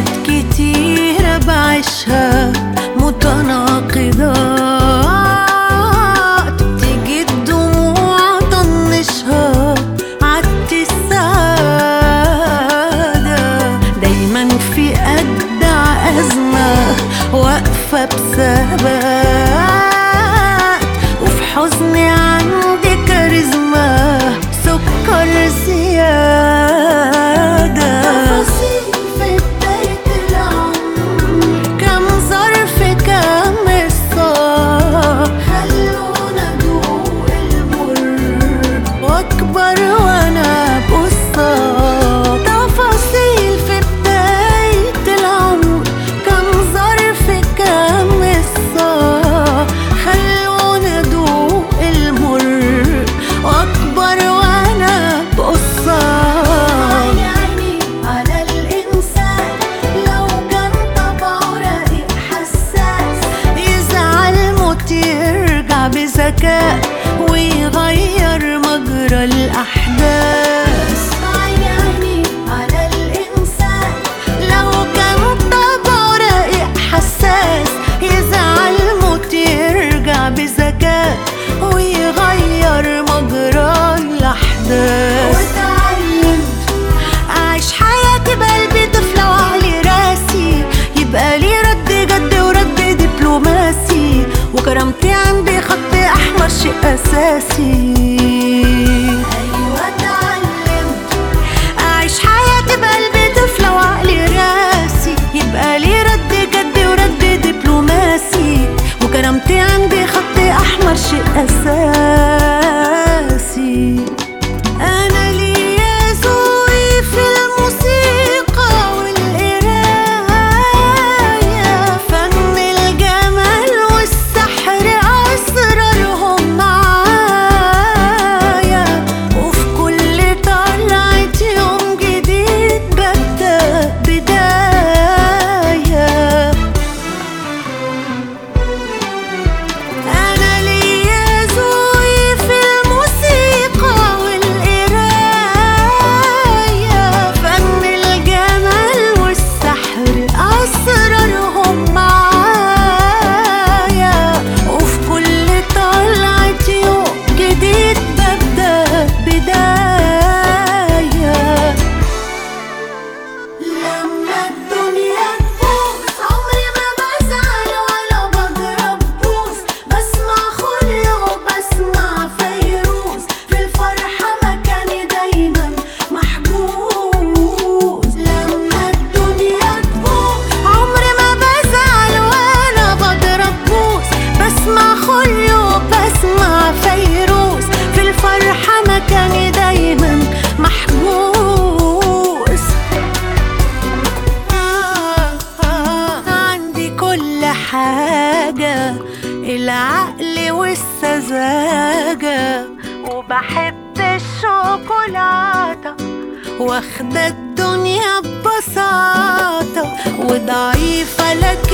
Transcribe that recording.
كتيرة بعيشها متناقضات تيجي الدموع طنشها عدت السعادة دايما في أجدع أزمة واقفة بثبات وفي حزني عندي كاريزما سكر زيادة تفاصيل في بداية العمر كم ظرف كم الصار خلونا ندوق المر واكبر وانا بقصة تفاصيل في بداية العمر كم ظرف كم الصار خلونا ندوق المر واكبر وانا بقصة عيني على الإنسان لو كان طبعه رقيق حساس يزعل موت يرجع بذكاء ويغير مجرى الأحداث عيني على الإنسان لو كان طبعه رقيق حساس يزعل موت يرجع بذكاء ويغير مجرى الأحداث واتعلمت أعيش حياتي بقلبي طفلة وعلي راسي يبقى لي رد جد ورد دبلوماسي وكرامتي عندي خط أحمر شيء أساسي أيوة اتعلمت أعيش حياتي بقلبي طفلة وعقلي راسي يبقى لي رد جد ورد دبلوماسي وكرامتي عندي خط أحمر شيء أساسي أنا ليا ذوقي في الموسيقى والقراية فن الجمال والسحر أسرارهم معايا وفي كل طلعة يوم جديد ببدأ بداية أنا ليا ذوقي في الموسيقى والقراية فن الجمال والسحر أسرارهم معايا وفي كل طلعة يوم جديد ببدأ بداية لما الدنيا تبوظ عمري ما بزعل ولا بضرب بوس بسمع خلق وبسمع فيروز في الفرحة مكاني دايما محجوز لما الدنيا تبوظ عمري ما بزعل ولا بضرب بوس بسمع خلو بسمع فيروز في الفرحة مكاني دايما محبوس آه آه عندي كل حاجة العقل والسذاجة وبحب الشوكولاتة واخدة الدنيا ببساطة وضعيفة لا